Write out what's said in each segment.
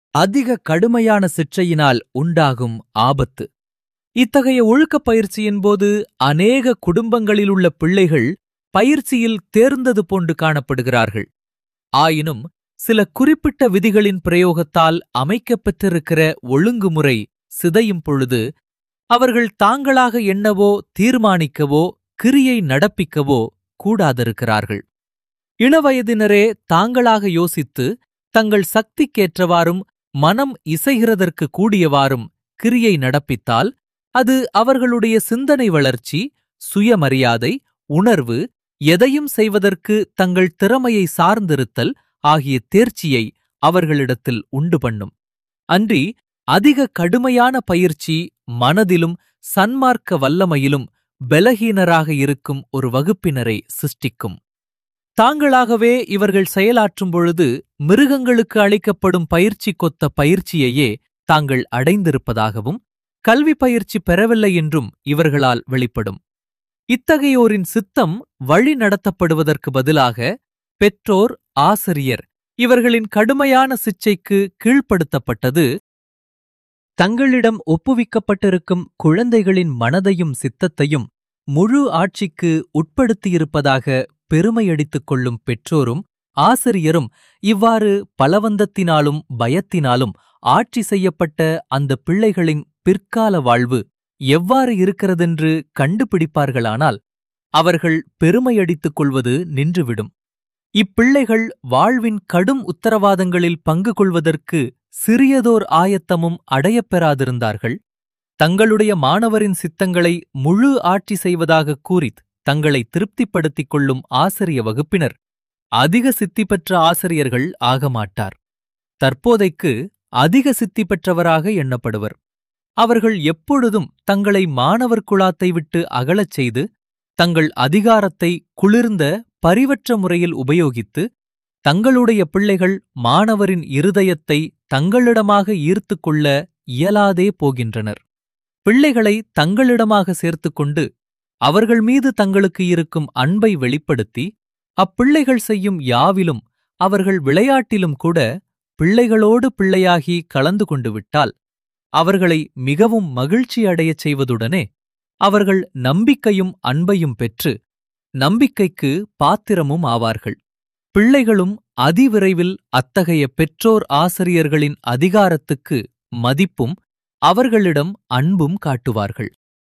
அதிக கடுமையான சிற்றையினால் உண்டாகும் ஆபத்து இத்தகைய ஒழுக்கப் பயிற்சியின் போது அநேக குடும்பங்களிலுள்ள பிள்ளைகள் பயிற்சியில் தேர்ந்தது போன்று காணப்படுகிறார்கள் ஆயினும் சில குறிப்பிட்ட விதிகளின் பிரயோகத்தால் அமைக்கப் பெற்றிருக்கிற ஒழுங்குமுறை சிதையும் பொழுது அவர்கள் தாங்களாக எண்ணவோ தீர்மானிக்கவோ கிரியை நடப்பிக்கவோ கூடாதிருக்கிறார்கள் இளவயதினரே தாங்களாக யோசித்து தங்கள் சக்திக்கேற்றவாறும் மனம் இசைகிறதற்கு கூடியவாறும் கிரியை நடப்பித்தால் அது அவர்களுடைய சிந்தனை வளர்ச்சி சுயமரியாதை உணர்வு எதையும் செய்வதற்கு தங்கள் திறமையை சார்ந்திருத்தல் ஆகிய தேர்ச்சியை அவர்களிடத்தில் உண்டு பண்ணும் அன்றி அதிக கடுமையான பயிற்சி மனதிலும் சன்மார்க்க வல்லமையிலும் பலகீனராக இருக்கும் ஒரு வகுப்பினரை சிருஷ்டிக்கும் தாங்களாகவே இவர்கள் செயலாற்றும் பொழுது மிருகங்களுக்கு அளிக்கப்படும் பயிற்சி கொத்த பயிற்சியையே தாங்கள் அடைந்திருப்பதாகவும் கல்வி பயிற்சி பெறவில்லை என்றும் இவர்களால் வெளிப்படும் இத்தகையோரின் சித்தம் வழி நடத்தப்படுவதற்கு பதிலாக பெற்றோர் ஆசிரியர் இவர்களின் கடுமையான சிச்சைக்கு கீழ்ப்படுத்தப்பட்டது தங்களிடம் ஒப்புவிக்கப்பட்டிருக்கும் குழந்தைகளின் மனதையும் சித்தத்தையும் முழு ஆட்சிக்கு உட்படுத்தியிருப்பதாக பெருமையடித்துக் கொள்ளும் பெற்றோரும் ஆசிரியரும் இவ்வாறு பலவந்தத்தினாலும் பயத்தினாலும் ஆட்சி செய்யப்பட்ட அந்த பிள்ளைகளின் பிற்கால வாழ்வு எவ்வாறு இருக்கிறதென்று கண்டுபிடிப்பார்களானால் அவர்கள் பெருமையடித்துக் கொள்வது நின்றுவிடும் இப்பிள்ளைகள் வாழ்வின் கடும் உத்தரவாதங்களில் பங்கு கொள்வதற்கு சிறியதோர் ஆயத்தமும் அடையப்பெறாதிருந்தார்கள் தங்களுடைய மாணவரின் சித்தங்களை முழு ஆட்சி செய்வதாகக் கூறித் தங்களை திருப்திப்படுத்திக் கொள்ளும் ஆசிரிய வகுப்பினர் அதிக சித்தி பெற்ற ஆசிரியர்கள் ஆகமாட்டார் தற்போதைக்கு அதிக சித்தி பெற்றவராக எண்ணப்படுவர் அவர்கள் எப்பொழுதும் தங்களை மாணவர் குழாத்தை விட்டு அகலச் செய்து தங்கள் அதிகாரத்தை குளிர்ந்த பரிவற்ற முறையில் உபயோகித்து தங்களுடைய பிள்ளைகள் மாணவரின் இருதயத்தை தங்களிடமாக ஈர்த்துக் கொள்ள இயலாதே போகின்றனர் பிள்ளைகளை தங்களிடமாக சேர்த்துக்கொண்டு அவர்கள் மீது தங்களுக்கு இருக்கும் அன்பை வெளிப்படுத்தி அப்பிள்ளைகள் செய்யும் யாவிலும் அவர்கள் விளையாட்டிலும் கூட பிள்ளைகளோடு பிள்ளையாகி கலந்து கொண்டு விட்டால் அவர்களை மிகவும் மகிழ்ச்சி அடையச் செய்வதுடனே அவர்கள் நம்பிக்கையும் அன்பையும் பெற்று நம்பிக்கைக்கு பாத்திரமும் ஆவார்கள் பிள்ளைகளும் அதிவிரைவில் அத்தகைய பெற்றோர் ஆசிரியர்களின் அதிகாரத்துக்கு மதிப்பும் அவர்களிடம் அன்பும் காட்டுவார்கள்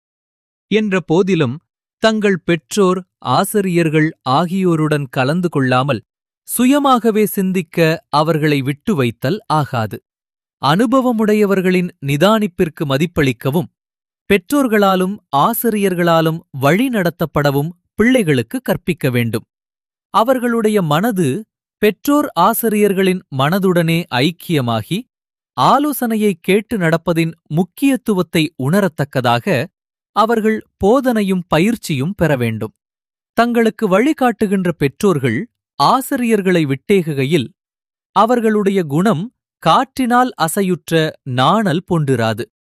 என்ற போதிலும் தங்கள் பெற்றோர் ஆசிரியர்கள் ஆகியோருடன் கலந்து கொள்ளாமல் சுயமாகவே சிந்திக்க அவர்களை விட்டு வைத்தல் ஆகாது அனுபவமுடையவர்களின் நிதானிப்பிற்கு மதிப்பளிக்கவும் பெற்றோர்களாலும் ஆசிரியர்களாலும் வழி நடத்தப்படவும் பிள்ளைகளுக்கு கற்பிக்க வேண்டும் அவர்களுடைய மனது பெற்றோர் ஆசிரியர்களின் மனதுடனே ஐக்கியமாகி ஆலோசனையை கேட்டு நடப்பதின் முக்கியத்துவத்தை உணரத்தக்கதாக அவர்கள் போதனையும் பயிற்சியும் பெற வேண்டும் தங்களுக்கு வழிகாட்டுகின்ற பெற்றோர்கள் ஆசிரியர்களை விட்டேகுகையில் அவர்களுடைய குணம் காற்றினால் அசையுற்ற நாணல் போன்றிராது